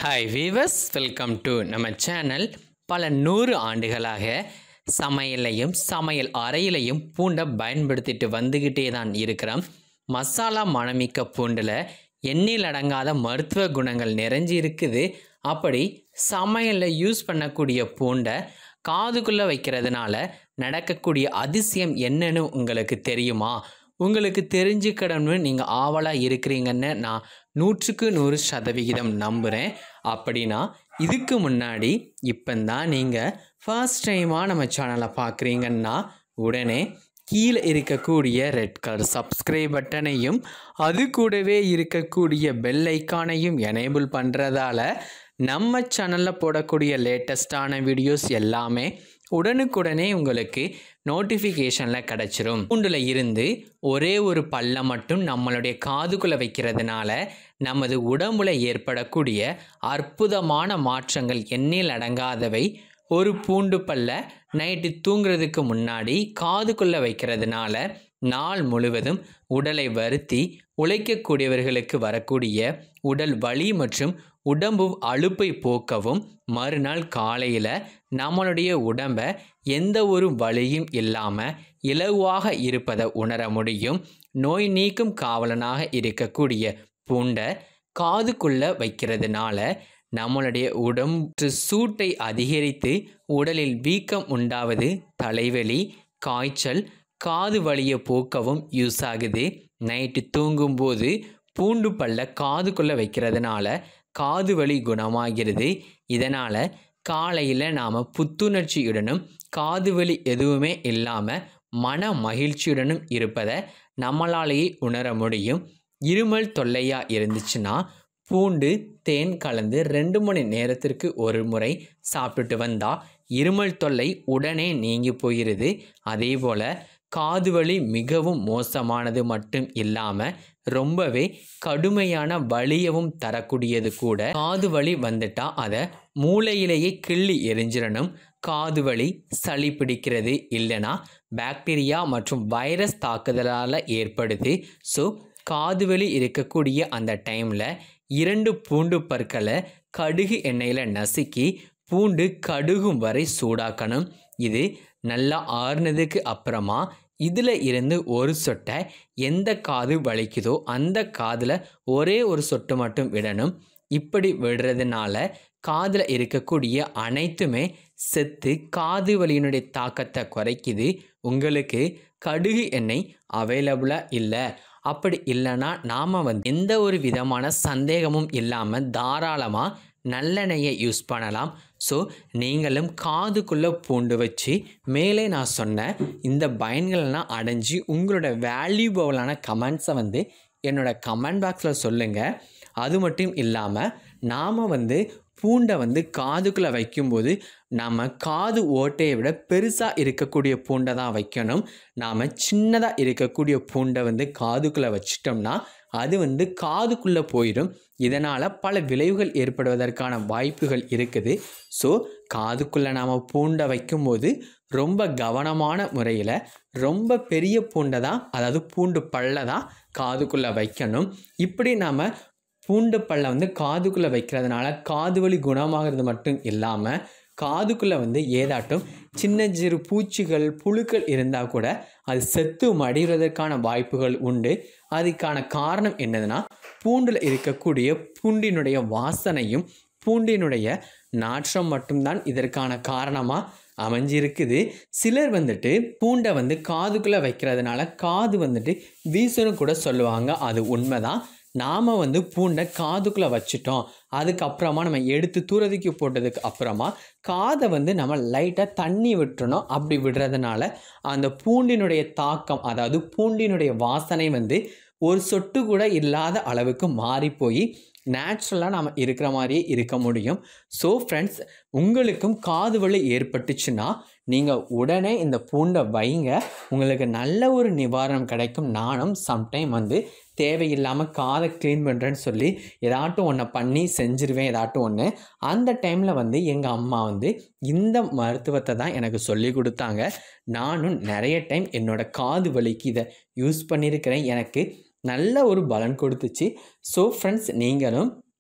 hi viewers welcome to நம்ம channel பல நூறு ஆண்டுகளாக சமையலையும் சமையல் அறையிலையும் பூண்டை பயன்படுத்திட்டு வந்துக்கிட்டே தான் இருக்கிறோம் மசாலா மணமிக்க பூண்டில் எண்ணில் அடங்காத மருத்துவ குணங்கள் நிறைஞ்சு இருக்குது அப்படி சமையலில் யூஸ் பண்ணக்கூடிய பூண்டை காதுக்குள்ளே வைக்கிறதுனால நடக்கக்கூடிய அதிசயம் என்னன்னு உங்களுக்கு தெரியுமா உங்களுக்கு தெரிஞ்சுக்கணும்னு நீங்கள் ஆவலாக இருக்கிறீங்கன்னு நான் நூற்றுக்கு நூறு சதவிகிதம் நம்புகிறேன் அப்படின்னா இதுக்கு முன்னாடி இப்போ தான் நீங்கள் ஃபர்ஸ்ட் டைமாக நம்ம சேனலை பார்க்குறீங்கன்னா உடனே கீழே இருக்கக்கூடிய ரெட் கலர் சப்ஸ்கிரைப் பட்டனையும் அது கூடவே இருக்கக்கூடிய பெல் ஐக்கானையும் எனேபிள் பண்ணுறதால நம்ம சேனலில் போடக்கூடிய லேட்டஸ்டான வீடியோஸ் எல்லாமே உடனுக்குடனே உங்களுக்கு நோட்டிஃபிகேஷனில் கிடச்சிரும் பூண்டில் இருந்து ஒரே ஒரு பல்ல மட்டும் நம்மளுடைய காதுக்குள்ளே வைக்கிறதுனால நமது உடம்புல ஏற்படக்கூடிய அற்புதமான மாற்றங்கள் எண்ணில் அடங்காதவை ஒரு பூண்டு பல்ல நைட்டு தூங்குறதுக்கு முன்னாடி காதுக்குள்ளே வைக்கிறதுனால நாள் முழுவதும் உடலை வருத்தி உழைக்கக்கூடியவர்களுக்கு வரக்கூடிய உடல் வலி மற்றும் உடம்பு அலுப்பை போக்கவும் மறுநாள் காலையில் நம்மளுடைய உடம்பை எந்த ஒரு வலியும் இல்லாமல் இலகுவாக இருப்பதை உணர முடியும் நோய் நீக்கும் காவலனாக இருக்கக்கூடிய பூண்டை காதுக்குள்ளே வைக்கிறதுனால நம்மளுடைய உடம்பு சூட்டை அதிகரித்து உடலில் வீக்கம் உண்டாவது தலைவலி காய்ச்சல் காது வலியை போக்கவும் யூஸ் ஆகுது நைட்டு தூங்கும்போது பூண்டு பல்ல காதுக்குள்ளே வைக்கிறதுனால காது வலி குணமாகிறது இதனால் காலையில் நாம் புத்துணர்ச்சியுடனும் காது வலி எதுவுமே இல்லாமல் மன மகிழ்ச்சியுடனும் இருப்பதை நம்மளாலேயே உணர முடியும் இருமல் தொல்லையாக இருந்துச்சுன்னா பூண்டு தேன் கலந்து ரெண்டு மணி நேரத்திற்கு ஒரு முறை சாப்பிட்டுட்டு வந்தால் இருமல் தொல்லை உடனே நீங்கி போகிறது அதே போல் காது வலி மிகவும் மோசமானது மட்டும் இல்லாமல் ரொம்பவே கடுமையான வலியவும் தரக்கூடியது கூட காது வலி வந்துட்டா அதை மூளையிலேயே கிள்ளி எரிஞ்சிடணும் காது வலி சளி பிடிக்கிறது இல்லைன்னா பாக்டீரியா மற்றும் வைரஸ் தாக்குதலால் ஏற்படுது ஸோ காது வலி இருக்கக்கூடிய அந்த டைமில் இரண்டு பூண்டு பற்களை கடுகு எண்ணெயில் நசுக்கி பூண்டு கடுகும் வரை சூடாக்கணும் இது நல்லா ஆறுனதுக்கு அப்புறமா இதில் இருந்து ஒரு சொட்டை எந்த காது வலிக்குதோ அந்த காதில் ஒரே ஒரு சொட்டு மட்டும் விடணும் இப்படி விடுறதுனால காதில் இருக்கக்கூடிய அனைத்துமே செத்து காது வலியினுடைய தாக்கத்தை குறைக்குது உங்களுக்கு கடுகு எண்ணெய் அவைலபிளாக இல்லை அப்படி இல்லைன்னா நாம் வந்து எந்த ஒரு விதமான சந்தேகமும் இல்லாமல் தாராளமாக நல்லெண்ணெயை யூஸ் பண்ணலாம் ஸோ நீங்களும் காதுக்குள்ளே பூண்டு வச்சு மேலே நான் சொன்ன இந்த பயன்கள்லாம் அடைஞ்சு உங்களோட வேல்யூபவலான கமெண்ட்ஸை வந்து என்னோட கமெண்ட் பாக்ஸில் சொல்லுங்கள் அது மட்டும் இல்லாமல் நாம் வந்து பூண்டை வந்து காதுக்குள்ளே வைக்கும்போது நாம் காது ஓட்டையை விட பெருசாக இருக்கக்கூடிய பூண்டை தான் வைக்கணும் நாம் சின்னதாக இருக்கக்கூடிய பூண்டை வந்து காதுக்குள்ளே வச்சிட்டோம்னா அது வந்து காதுக்குள்ளே போயிடும் இதனால் பல விளைவுகள் ஏற்படுவதற்கான வாய்ப்புகள் இருக்குது ஸோ காதுக்குள்ளே நாம் பூண்டை வைக்கும்போது ரொம்ப கவனமான முறையில் ரொம்ப பெரிய பூண்டை தான் அதாவது பூண்டு பல்ல தான் காதுக்குள்ளே வைக்கணும் இப்படி நாம் பூண்டு பல்ல வந்து காதுக்குள்ளே வைக்கிறதுனால காது வலி குணமாகிறது மட்டும் இல்லாமல் காதுக்குள்ளே வந்து ஏதாட்டும் சின்ன சிறு பூச்சிகள் புழுக்கள் இருந்தால் கூட அது செத்து மடிகிறதுக்கான வாய்ப்புகள் உண்டு அதுக்கான காரணம் என்னதுன்னா பூண்டில் இருக்கக்கூடிய பூண்டினுடைய வாசனையும் பூண்டினுடைய நாற்றம் மட்டும்தான் இதற்கான காரணமாக அமைஞ்சிருக்குது சிலர் வந்துட்டு பூண்டை வந்து காதுக்குள்ளே வைக்கிறதுனால காது வந்துட்டு வீசுன்னு கூட சொல்லுவாங்க அது உண்மைதான் நாம் வந்து பூண்டை காதுக்குள்ளே வச்சுட்டோம் அதுக்கப்புறமா நம்ம எடுத்து தூரதுக்கு போட்டதுக்கு அப்புறமா காதை வந்து நம்ம லைட்டாக தண்ணி விட்டுறணும் அப்படி விடுறதுனால அந்த பூண்டினுடைய தாக்கம் அதாவது பூண்டினுடைய வாசனை வந்து ஒரு சொட்டு கூட இல்லாத அளவுக்கு மாறி போய் நேச்சுரலாக நம்ம இருக்கிற மாதிரியே இருக்க முடியும் ஸோ ஃப்ரெண்ட்ஸ் உங்களுக்கும் காது வலி ஏற்பட்டுச்சுன்னா நீங்கள் உடனே இந்த பூண்டை வைங்க உங்களுக்கு நல்ல ஒரு நிவாரணம் கிடைக்கும் நானும் சம்டைம் வந்து தேவையில்லாமல் காதை க்ளீன் பண்ணுறேன்னு சொல்லி ஏதாட்டும் ஒன்றை பண்ணி செஞ்சிருவேன் ஏதாட்டும் ஒன்று அந்த டைமில் வந்து எங்கள் அம்மா வந்து இந்த மருத்துவத்தை தான் எனக்கு சொல்லி கொடுத்தாங்க நானும் நிறைய டைம் என்னோடய காது வலிக்கு இதை யூஸ் பண்ணியிருக்கிறேன் எனக்கு நல்ல ஒரு பலன் கொடுத்துச்சு ஸோ ஃப்ரெண்ட்ஸ் நீங்களும்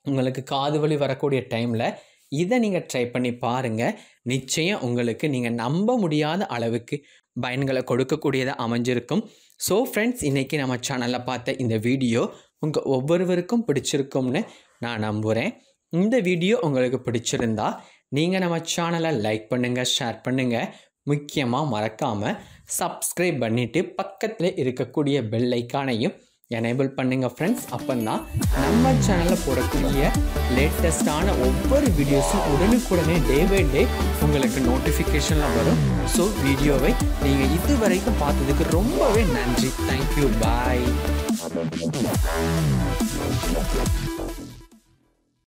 உங்களுக்கு காது வலி வரக்கூடிய டைமில் இதை நீங்கள் ட்ரை பண்ணி பாருங்கள் நிச்சயம் உங்களுக்கு நீங்கள் நம்ப முடியாத அளவுக்கு பயன்களை கொடுக்கக்கூடியதாக அமைஞ்சிருக்கும் ஸோ ஃப்ரெண்ட்ஸ் இன்றைக்கி நம்ம சேனலில் பார்த்த இந்த வீடியோ உங்கள் ஒவ்வொருவருக்கும் பிடிச்சிருக்கும்னு நான் நம்புகிறேன் இந்த வீடியோ உங்களுக்கு பிடிச்சிருந்தா நீங்கள் நம்ம சேனலை லைக் பண்ணுங்கள் ஷேர் பண்ணுங்கள் முக்கியமாக மறக்காமல் சப்ஸ்கிரைப் பண்ணிவிட்டு பக்கத்தில் இருக்கக்கூடிய பெல் ஐக்கானையும் எனேபிள் பண்ணுங்கள் ஃப்ரெண்ட்ஸ் அப்போ தான் நம்ம சேனலில் போடக்கூடிய லேட்டஸ்டான ஒவ்வொரு வீடியோஸும் உடனுக்குடனே டே பை டே உங்களுக்கு நோட்டிஃபிகேஷனில் வரும் ஸோ வீடியோவை நீங்கள் இது வரைக்கும் பார்த்ததுக்கு ரொம்பவே நன்றி தேங்க்யூ பாய்